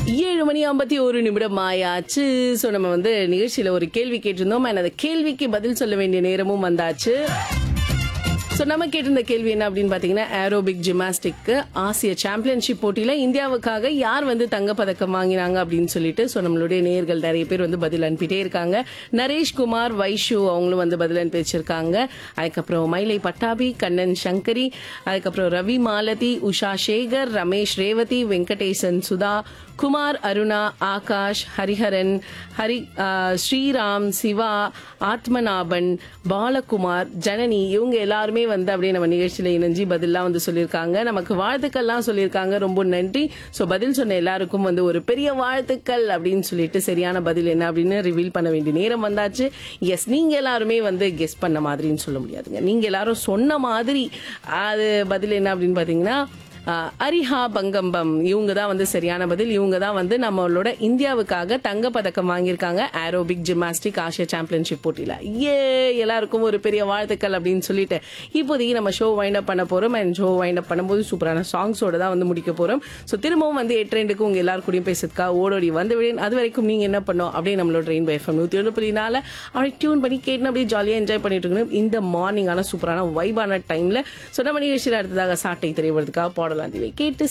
ஏழு மணி ஐம்பத்தி ஒரு நிமிடம் ஆயாச்சு ஸோ நம்ம வந்து நிகழ்ச்சியில ஒரு கேள்வி கேட்டிருந்தோம் and அந்த கேள்விக்கு பதில் சொல்ல வேண்டிய நேரமும் வந்தாச்சு ஸோ நம்ம கேட்டிருந்த கேள்வி என்ன அப்படின்னு பார்த்தீங்கன்னா ஏரோபிக் ஜிம்னாஸ்டிக்கு ஆசிய சாம்பியன்ஷிப் போட்டியில இந்தியாவுக்காக யார் வந்து தங்கப்பதக்கம் வாங்கினாங்க அப்படின்னு சொல்லிட்டு ஸோ நம்மளுடைய நேயர்கள் நிறைய பேர் வந்து பதில் அனுப்பிட்டே இருக்காங்க நரேஷ் குமார் வைஷு அவங்களும் வந்து பதில் அனுப்பி வச்சிருக்காங்க அதுக்கப்புறம் மயிலை பட்டாபி கண்ணன் சங்கரி அதுக்கப்புறம் ரவி மாலதி உஷா சேகர் ரமேஷ் ரேவதி வெங்கடேசன் சுதா குமார் அருணா ஆகாஷ் ஹரிஹரன் ஹரி ஆ, ஸ்ரீராம் சிவா ஆத்மநாபன் பாலகுமார் ஜனனி இவங்க எல்லாருமே வந்து அப்படியே நம்ம நிகழ்ச்சியில இணைஞ்சு பதிலாம் வந்து சொல்லியிருக்காங்க நமக்கு வாழ்த்துக்கள்லாம் சொல்லியிருக்காங்க ரொம்ப நன்றி ஸோ பதில் சொன்ன எல்லாருக்கும் வந்து ஒரு பெரிய வாழ்த்துக்கள் அப்படின்னு சொல்லிட்டு சரியான பதில் என்ன அப்படின்னு ரிவீல் பண்ண வேண்டிய நேரம் வந்தாச்சு எஸ் நீங்க எல்லாருமே வந்து கெஸ் பண்ண மாதிரின்னு சொல்ல முடியாதுங்க நீங்க எல்லாரும் சொன்ன மாதிரி அது பதில் என்ன அப்படின்னு பாத்தீங்கன்னா ஆஹ் அரிஹா பங்கம்பம் இவங்க தான் வந்து சரியான பதில் இவங்க தான் வந்து நம்மளோட இந்தியாவுக்காக தங்க பதக்கம் வாங்கியிருக்காங்க ஏரோபிக் ஜிம்னாஸ்டிக் ஆசிய சாம்பியன்ஷிப் போட்டியில ஏ எல்லாருக்கும் ஒரு பெரிய வாழ்த்துக்கள் அப்படின்னு சொல்லிட்டு இப்போதைக்கு நம்ம ஷோ வைண்ட் அப் பண்ண போறோம் அண்ட் ஷோ வைண்ட் அப் பண்ணும்போது சூப்பரான சாங்ஸோட தான் வந்து முடிக்க போறோம் ஸோ திரும்பவும் வந்து எட்டு ரெண்டுக்கு உங்க எல்லாரும் கூடயும் பேசுறதுக்கா ஓடோடி வந்து விடேன் அது வரைக்கும் நீங்க என்ன பண்ணோம் அப்படியே நம்மளோட ரெயின் பை எஃப்எம் நூத்தி ஒன்று புள்ளி நாலு அப்படியே டியூன் பண்ணி கேட்டு அப்படியே ஜாலியாக என்ஜாய் பண்ணிட்டு இருக்கணும் இந்த மார்னிங்கான சூப்பரான வைபான டைம்ல ஸோ நம்ம நிகழ்ச்சியில் அடுத்ததாக சாட்டை திரைவதுக்காக பாடலாம் தீவை கேட்டு